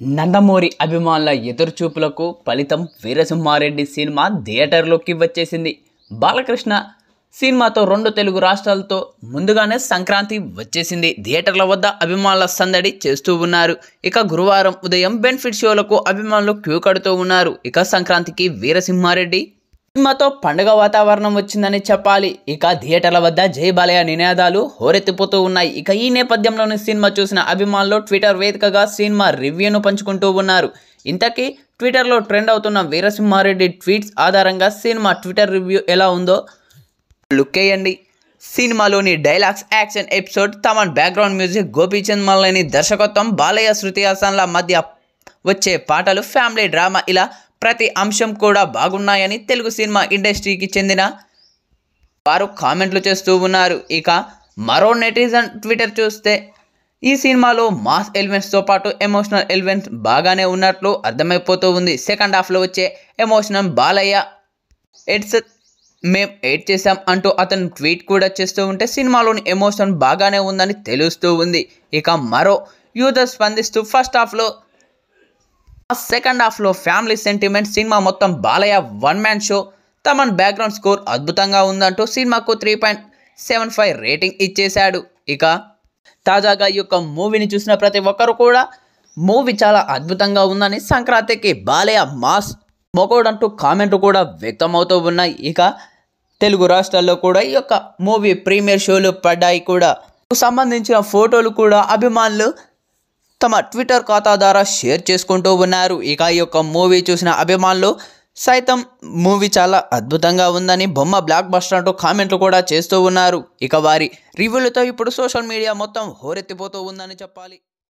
నందమూరి అభిమానుల ఎదురుచూపులకు ఫలితం వీరసింహారెడ్డి సినిమా థియేటర్లోకి వచ్చేసింది బాలకృష్ణ సినిమాతో రెండు తెలుగు రాష్ట్రాలతో ముందుగానే సంక్రాంతి వచ్చేసింది థియేటర్ల వద్ద అభిమానుల సందడి చేస్తూ ఉన్నారు ఇక గురువారం ఉదయం బెనిఫిట్ షోలకు అభిమానులు క్యూ కడుతూ ఉన్నారు ఇక సంక్రాంతికి వీరసింహారెడ్డి సినిమాతో పండుగ వాతావరణం వచ్చిందని చెప్పాలి ఇక థియేటర్ల వద్ద జై బాలయ్య నినాదాలు హోరెత్తిపోతూ ఉన్నాయి ఇక ఈ నేపథ్యంలోని సినిమా చూసిన అభిమానులు ట్విట్టర్ వేదికగా సినిమా రివ్యూను పంచుకుంటూ ఉన్నారు ఇంతకీ ట్విట్టర్లో ట్రెండ్ అవుతున్న వీరసింహారెడ్డి ట్వీట్స్ ఆధారంగా సినిమా ట్విట్టర్ రివ్యూ ఎలా ఉందో లుక్ వేయండి సినిమాలోని dialogues action episode Thaman background music Gopichand Malineni దర్శకత్వం బాలయ్య శృతి హాసన్ల మధ్య వచ్చే పాటలు ఫ్యామిలీ డ్రామా ఇలా ప్రతి అంశం కూడా బాగున్నాయని తెలుగు సినిమా ఇండస్ట్రీకి చెందిన వారు కామెంట్లు చేస్తూ ఉన్నారు ఇక మరో నెటిజన్ ట్విట్టర్ చూస్తే ఈ సినిమాలో మాస్ ఎలిమెంట్స్తో పాటు ఎమోషనల్ ఎలిమెంట్స్ బాగానే ఉన్నట్లు అర్థమైపోతూ ఉంది సెకండ్ హాఫ్లో వచ్చే ఎమోషనల్ బాలయ్య ఎడ్స్ మేం ఎయిట్ చేసాం అంటూ అతను ట్వీట్ కూడా చేస్తూ ఉంటే సినిమాలోని ఎమోషన్ బాగానే ఉందని తెలుస్తూ ఉంది ఇక మరో యూజర్ స్పందిస్తూ ఫస్ట్ హాఫ్లో సెకండ్ హాఫ్లో ఫ్యామిలీ సెంటిమెంట్ సినిమా మొత్తం Balayya one man show Thaman background score అద్భుతంగా ఉందంటూ సినిమాకు three point seven five rating ఇచ్చేశాడు ఇక తాజాగా ఈ యొక్క మూవీని చూసిన ప్రతి ఒక్కరు కూడా మూవీ చాలా అద్భుతంగా ఉందని సంక్రాంతికి బాలయ్య మాస్ మొగోడంటూ కామెంట్ కూడా వ్యక్తమవుతూ ఉన్నాయి ఇక తెలుగు రాష్ట్రాల్లో కూడా ఈ యొక్క మూవీ ప్రీమియర్ షోలు పడ్డాయి కూడా సంబంధించిన ఫోటోలు కూడా అభిమానులు తమ ట్విట్టర్ ఖాతా ద్వారా షేర్ చేసుకుంటూ ఉన్నారు ఇక ఈ యొక్క మూవీ చూసిన అభిమానులు సైతం మూవీ చాలా అద్భుతంగా ఉందని బొమ్మ బ్లాక్ బస్టర్ అంటూ కామెంట్లు కూడా చేస్తూ ఉన్నారు ఇక వారి రివ్యూలతో ఇప్పుడు సోషల్ మీడియా మొత్తం హోరెత్తిపోతూ ఉందని చెప్పాలి